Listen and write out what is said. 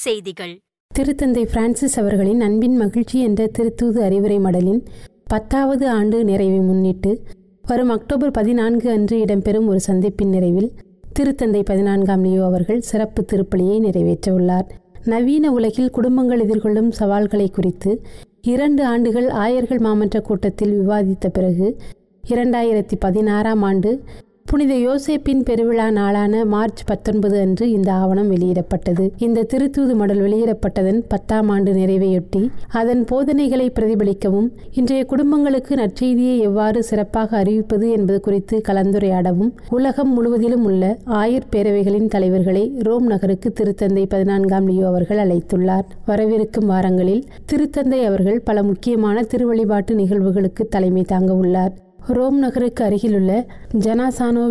செய்திகள் திருத்தந்தை பிரான்சிஸ் அவர்களின் அன்பின் மகிழ்ச்சி என்ற திருத்தூது அறிவுரை மடலின் பத்தாவது ஆண்டு நிறைவை முன்னிட்டு வரும் அக்டோபர் பதினான்கு அன்று இடம்பெறும் ஒரு சந்திப்பின் நிறைவில் திருத்தந்தை பதினான்காம் லியோ அவர்கள் சிறப்பு திருப்பலியை நிறைவேற்ற உள்ளார் நவீன உலகில் குடும்பங்கள் எதிர்கொள்ளும் சவால்களை குறித்து இரண்டு ஆண்டுகள் ஆயர்கள் மாமன்ற கூட்டத்தில் விவாதித்த பிறகு இரண்டாயிரத்தி பதினாறாம் ஆண்டு புனித யோசேப்பின் பெருவிழா நாளான மார்ச் பத்தொன்பது அன்று இந்த ஆவணம் வெளியிடப்பட்டது இந்த திருத்தூது மடல் வெளியிடப்பட்டதன் பத்தாம் ஆண்டு நிறைவையொட்டி அதன் போதனைகளை பிரதிபலிக்கவும் இன்றைய குடும்பங்களுக்கு நற்செய்தியை எவ்வாறு சிறப்பாக அறிவிப்பது என்பது குறித்து கலந்துரையாடவும் உலகம் முழுவதிலும் உள்ள ஆயர் பேரவைகளின் தலைவர்களை ரோம் நகருக்கு திருத்தந்தை பதினான்காம் லியோ அவர்கள் அழைத்துள்ளார் வரவிருக்கும் வாரங்களில் திருத்தந்தை அவர்கள் பல முக்கியமான திருவழிபாட்டு நிகழ்வுகளுக்கு தலைமை தாங்க உள்ளார் ரோம் நகருக்கு அருகிலுள்ள ஜனாசானோ